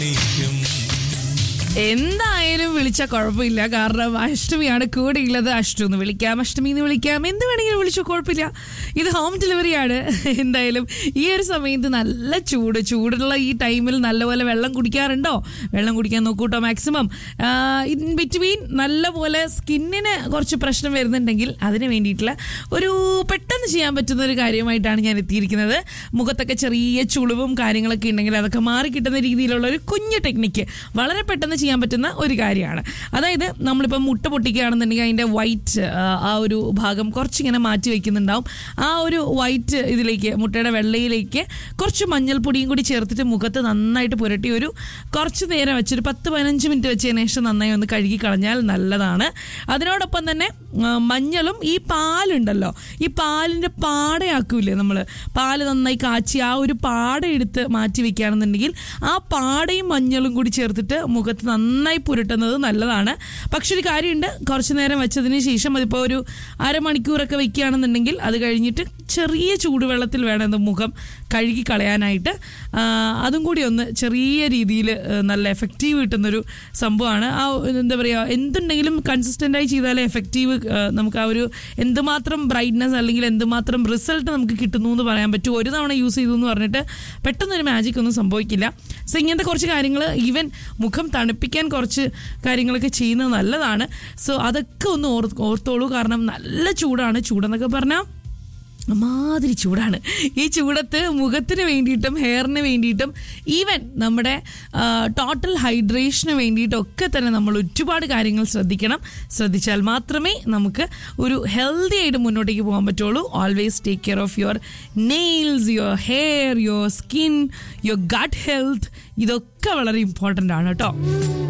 എന്തായാലും വിളിച്ച കുഴപ്പമില്ല കാരണം അഷ്ടമിയാണ് കൂടെയുള്ളത് അഷ്ടു എന്ന് വിളിക്കാം അഷ്ടമി എന്ന് വിളിക്കാം എന്ത് വേണമെങ്കിലും വിളിച്ചോ കുഴപ്പമില്ല ഇത് ഹോം ഡെലിവറിയാണ് എന്തായാലും ഈ ഒരു സമയത്ത് നല്ല ചൂട് ചൂടുള്ള ഈ ടൈമിൽ നല്ലപോലെ വെള്ളം കുടിക്കാറുണ്ടോ വെള്ളം കുടിക്കാൻ നോക്കൂട്ടോ മാക്സിമം ഇൻ ബിറ്റ്വീൻ നല്ലപോലെ സ്കിന്നിന് കുറച്ച് പ്രശ്നം വരുന്നുണ്ടെങ്കിൽ അതിന് വേണ്ടിയിട്ടുള്ള ഒരു പെട്ടെന്ന് ചെയ്യാൻ പറ്റുന്ന ഒരു കാര്യമായിട്ടാണ് ഞാൻ എത്തിയിരിക്കുന്നത് മുഖത്തൊക്കെ ചെറിയ ചുളിവും കാര്യങ്ങളൊക്കെ ഉണ്ടെങ്കിൽ അതൊക്കെ മാറി കിട്ടുന്ന രീതിയിലുള്ള ഒരു കുഞ്ഞു ടെക്നിക്ക് വളരെ പെട്ടെന്ന് ചെയ്യാൻ പറ്റുന്ന ഒരു കാര്യമാണ് അതായത് നമ്മളിപ്പോൾ മുട്ട പൊട്ടിക്കുകയാണെന്നുണ്ടെങ്കിൽ അതിൻ്റെ വൈറ്റ് ആ ഒരു ഭാഗം കുറച്ചിങ്ങനെ മാറ്റി വയ്ക്കുന്നുണ്ടാവും ആ ഒരു വൈറ്റ് ഇതിലേക്ക് മുട്ടയുടെ വെള്ളയിലേക്ക് കുറച്ച് മഞ്ഞൾപ്പൊടിയും കൂടി ചേർത്തിട്ട് മുഖത്ത് നന്നായിട്ട് പുരട്ടി ഒരു കുറച്ച് നേരം വെച്ചൊരു പത്ത് പതിനഞ്ച് മിനിറ്റ് വെച്ചതിന് ശേഷം നന്നായി ഒന്ന് കഴുകി കളഞ്ഞാൽ നല്ലതാണ് അതിനോടൊപ്പം തന്നെ ആ, മഞ്ഞളും ഈ പാലുണ്ടല്ലോ ഈ പാലിൻ്റെ പാടയാക്കൂലേ നമ്മൾ പാല് നന്നായി കാച്ചി ആ ഒരു പാട എടുത്ത് മാറ്റി വെക്കുകയാണെന്നുണ്ടെങ്കിൽ ആ പാടയും മഞ്ഞളും കൂടി ചേർത്തിട്ട് മുഖത്ത് നന്നായി പുരട്ടുന്നത് നല്ലതാണ് പക്ഷെ ഒരു കാര്യമുണ്ട് കുറച്ച് നേരം വെച്ചതിന് ശേഷം അതിപ്പോൾ ഒരു അരമണിക്കൂറൊക്കെ വെക്കുകയാണെന്നുണ്ടെങ്കിൽ അത് കഴിഞ്ഞിട്ട് ചെറിയ ചൂടുവെള്ളത്തിൽ വേണം ഇത് മുഖം കഴുകി കളയാനായിട്ട് ആ, അതും കൂടി ഒന്ന് ചെറിയ രീതിയിൽ നല്ല എഫക്റ്റീവ് കിട്ടുന്നൊരു സംഭവമാണ് ആ എന്താ പറയുക എന്തുണ്ടെങ്കിലും കൺസിസ്റ്റൻ്റായി ചെയ്താലേ എഫക്റ്റീവ് നമുക്ക് ആ ഒരു എന്തുമാത്രം ബ്രൈറ്റ്നസ് അല്ലെങ്കിൽ എന്തുമാത്രം റിസൾട്ട് നമുക്ക് കിട്ടുന്നു എന്ന് പറയാൻ പറ്റും ഒരു തവണ യൂസ് ചെയ്തു എന്ന് പറഞ്ഞിട്ട് പെട്ടെന്നൊരു മാജിക് ഒന്നും സംഭവിക്കില്ല സോ ഇങ്ങനത്തെ കുറച്ച് കാര്യങ്ങൾ ഈവൻ മുഖം തണുപ്പിക്കാൻ കുറച്ച് കാര്യങ്ങളൊക്കെ ചെയ്യുന്നത് നല്ലതാണ് സോ അതൊക്കെ ഒന്ന് ഓർ ഓർത്തോളൂ കാരണം നല്ല ചൂടാണ് ചൂടെന്നൊക്കെ പറഞ്ഞാൽ മാതിരി ചൂടാണ് ഈ ചൂടത്ത് മുഖത്തിന് വേണ്ടിയിട്ടും ഹെയറിന് വേണ്ടിയിട്ടും ഈവൻ നമ്മുടെ ടോട്ടൽ ഹൈഡ്രേഷന് വേണ്ടിയിട്ടും ഒക്കെ തന്നെ നമ്മൾ ഒരുപാട് കാര്യങ്ങൾ ശ്രദ്ധിക്കണം ശ്രദ്ധിച്ചാൽ മാത്രമേ നമുക്ക് ഒരു ഹെൽത്തി ആയിട്ട് മുന്നോട്ടേക്ക് പോകാൻ പറ്റുള്ളൂ always take care of your nails your hair your skin your gut health ഇതൊക്കെ വളരെ ഇമ്പോർട്ടൻ്റ് ആണ് കേട്ടോ